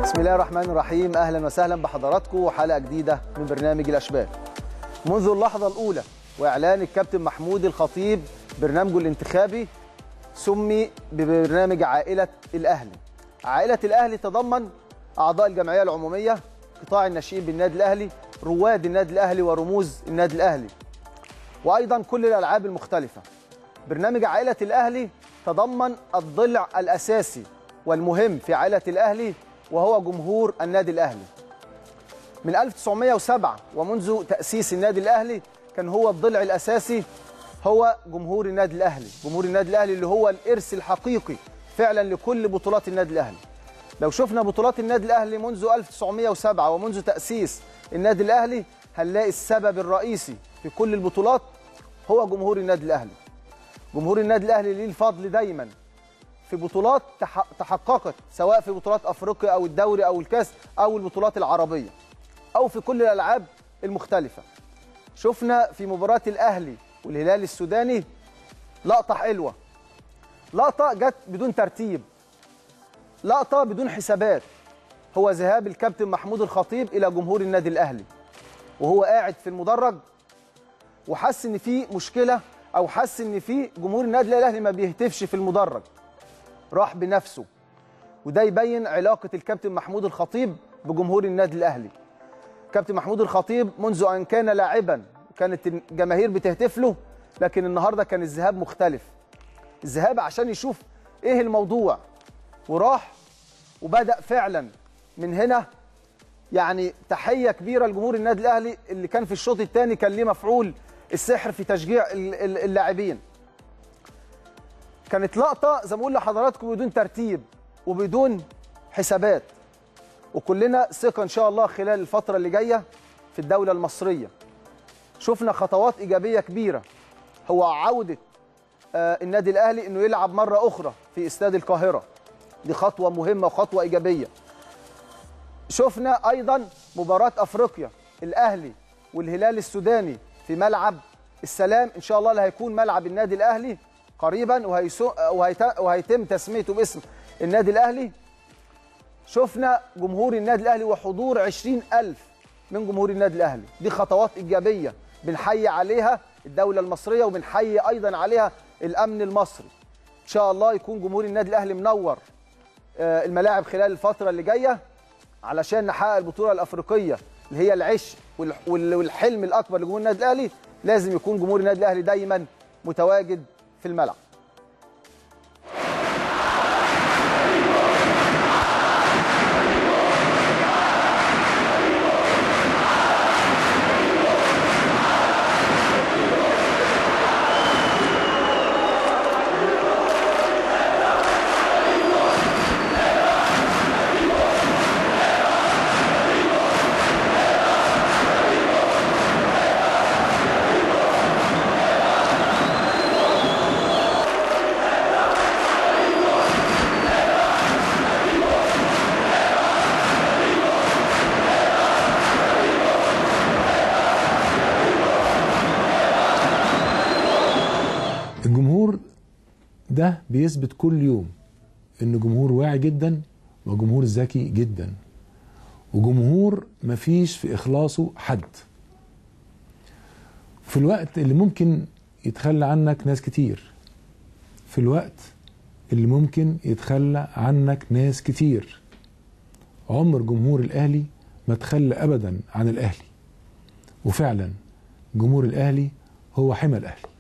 بسم الله الرحمن الرحيم اهلا وسهلا بحضراتكم وحلقه جديده من برنامج الاشبال منذ اللحظه الاولى واعلان الكابتن محمود الخطيب برنامجه الانتخابي سمي ببرنامج عائله الاهلي عائله الاهلي تضمن اعضاء الجمعيه العموميه قطاع الناشئين بالنادي الاهلي رواد النادي الاهلي ورموز النادي الاهلي وايضا كل الالعاب المختلفه برنامج عائله الاهلي تضمن الضلع الاساسي والمهم في عائله الاهلي وهو جمهور النادي الاهلي من 1907 ومنذ تاسيس النادي الاهلي كان هو الضلع الاساسي هو جمهور النادي الاهلي جمهور النادي الاهلي اللي هو الارث الحقيقي فعلا لكل بطولات النادي الاهلي لو شفنا بطولات النادي الاهلي منذ 1907 ومنذ تاسيس النادي الاهلي هنلاقي السبب الرئيسي في كل البطولات هو جمهور النادي الاهلي جمهور النادي الاهلي ليه الفضل دايما في بطولات تحققت سواء في بطولات افريقيا او الدوري او الكاس او البطولات العربيه او في كل الالعاب المختلفه شفنا في مباراه الاهلي والهلال السوداني لقطه حلوه لقطه جت بدون ترتيب لقطه بدون حسابات هو ذهاب الكابتن محمود الخطيب الى جمهور النادي الاهلي وهو قاعد في المدرج وحس ان في مشكله او حس ان في جمهور النادي الاهلي ما بيهتفش في المدرج راح بنفسه وده يبين علاقه الكابتن محمود الخطيب بجمهور النادي الاهلي كابتن محمود الخطيب منذ ان كان لاعبا كانت الجماهير بتهتف له لكن النهارده كان الذهاب مختلف الذهاب عشان يشوف ايه الموضوع وراح وبدا فعلا من هنا يعني تحيه كبيره لجمهور النادي الاهلي اللي كان في الشوط الثاني كان ليه مفعول السحر في تشجيع اللاعبين كانت لقطه زي ما بقول لحضراتكم بدون ترتيب وبدون حسابات وكلنا ثقه ان شاء الله خلال الفتره اللي جايه في الدوله المصريه شفنا خطوات ايجابيه كبيره هو عوده آه النادي الاهلي انه يلعب مره اخرى في استاد القاهره دي خطوه مهمه وخطوه ايجابيه شفنا ايضا مباراه افريقيا الاهلي والهلال السوداني في ملعب السلام ان شاء الله اللي هيكون ملعب النادي الاهلي قريبا وهيتم تسميته باسم النادي الاهلي شفنا جمهور النادي الاهلي وحضور 20000 من جمهور النادي الاهلي دي خطوات ايجابيه بنحيي عليها الدوله المصريه وبنحيي ايضا عليها الامن المصري ان شاء الله يكون جمهور النادي الاهلي منور الملاعب خلال الفتره اللي جايه علشان نحقق البطوله الافريقيه اللي هي العش والحلم الاكبر لجمهور النادي الاهلي لازم يكون جمهور النادي الاهلي دايما متواجد في الملعب الجمهور ده بيثبت كل يوم ان جمهور واعي جدا وجمهور ذكي جدا وجمهور مفيش في اخلاصه حد في الوقت اللي ممكن يتخلى عنك ناس كتير في الوقت اللي ممكن يتخلى عنك ناس كتير عمر جمهور الاهلي ما تخلى ابدا عن الاهلي وفعلا جمهور الاهلي هو حمى الاهلي